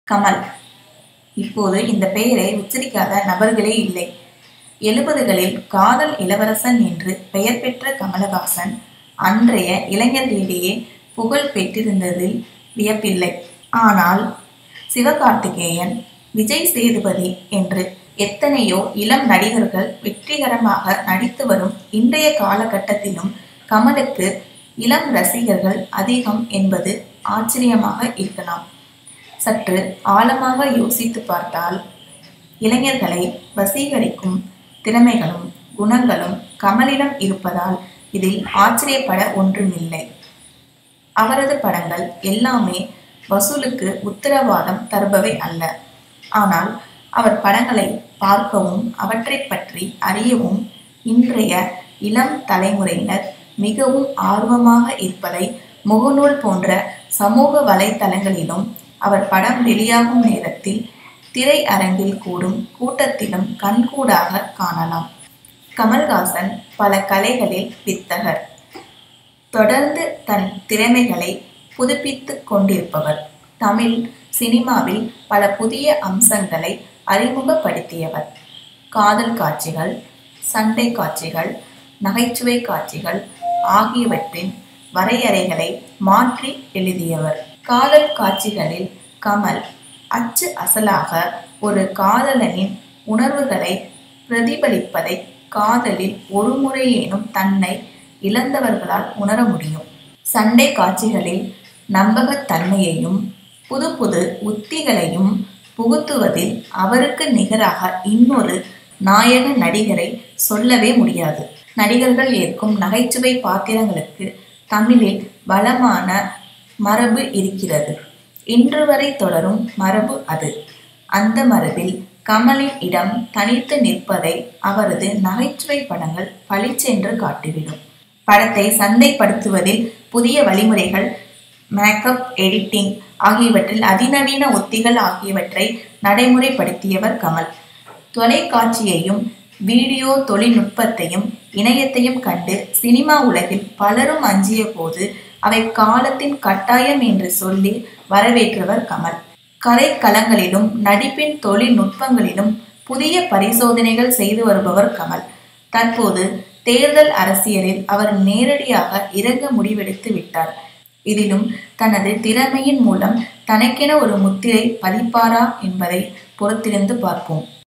கமல் இப்போது இந்த பெயரை உச்சரிக்காத நபர்களே இல்லை எழுபதுகளில் காதல் இளவரசன் என்று பெயர் பெற்ற கமலஹாசன் அன்றைய இளைஞர்களிடையே புகழ் பெற்றிருந்ததில் வியப்பில்லை ஆனால் சிவகார்த்திகேயன் விஜய் சேதுபதி என்று எத்தனையோ இளம் நடிகர்கள் வெற்றிகரமாக நடித்து வரும் இன்றைய காலகட்டத்திலும் கமலுக்கு இளம் ரசிகர்கள் அதிகம் என்பது ஆச்சரியமாக இருக்கலாம் சற்று ஆழமாக யோசித்து பார்த்தால் இளைஞர்களை வசீகரிக்கும் திறமைகளும் குணங்களும் கமலிடம் இருப்பதால் இதில் ஆச்சரியப்பட ஒன்றுமில்லை அவரது படங்கள் எல்லாமே வசூலுக்கு உத்தரவாதம் தருபவை அல்ல ஆனால் அவர் படங்களை பார்க்கவும் அவற்றை பற்றி அறியவும் இன்றைய இளம் தலைமுறையினர் மிகவும் ஆர்வமாக இருப்பதை முகநூல் போன்ற சமூக வலைத்தளங்களிலும் அவர் படம் வெளியாகும் நேரத்தில் திரையரங்கில் கூடும் கூட்டத்திலும் கண்கூடாக காணலாம் கமல்ஹாசன் பல கலைகளில் வித்தகர் தொடர்ந்து தன் திறமைகளை புதுப்பித்துக் கொண்டிருப்பவர் தமிழ் சினிமாவில் பல புதிய அம்சங்களை அறிமுகப்படுத்தியவர் காதல் காட்சிகள் சண்டை காட்சிகள் நகைச்சுவை காட்சிகள் ஆகியவற்றின் வரையறைகளை மாற்றி எழுதியவர் காதல் காட்சிகளில் கமல் அச்சு அசலாக ஒரு காதலனின் உணர்வுகளை பிரதிபலிப்பதை காதலில் ஒரு முறையேனும் தன்னை இழந்தவர்களால் உணர முடியும் சண்டை காட்சிகளில் நம்பகத்தன்மையையும் புது புது உத்திகளையும் புகுத்துவதில் அவருக்கு நிகராக இன்னொரு நாயக நடிகரை சொல்லவே முடியாது நடிகர்கள் ஏற்கும் நகைச்சுவை பாத்திரங்களுக்கு தமிழில் பலமான மரபு இருக்கிறது இன்று வரை தொடரும் மரபு அது அந்த மரபில் கமலின் இடம் தனித்து நிற்பதை அவரது நகைச்சுவை படங்கள் பளிச்சென்று காட்டிவிடும் படத்தை சந்தைப்படுத்துவதில் புதிய வழிமுறைகள் மேக்கப் எடிட்டிங் ஆகியவற்றில் அதிநவீன உத்திகள் ஆகியவற்றை நடைமுறைப்படுத்தியவர் கமல் தொலைக்காட்சியையும் வீடியோ தொழில்நுட்பத்தையும் இணையத்தையும் கண்டு சினிமா உலகில் பலரும் அஞ்சிய போது அவை காலத்தின் கட்டாயம் என்று சொல்லி வரவேற்றவர் கமல் கலைக்களங்களிலும் நடிப்பின் தொழில்நுட்பங்களிலும் புதிய பரிசோதனைகள் செய்து வருபவர் கமல் தற்போது தேர்தல் அரசியலில் அவர் நேரடியாக இறங்க முடிவெடுத்து விட்டார் இதிலும் தனது திறமையின் மூலம் தனக்கென ஒரு முத்திரை பதிப்பாரா என்பதை பொறுத்திருந்து பார்ப்போம்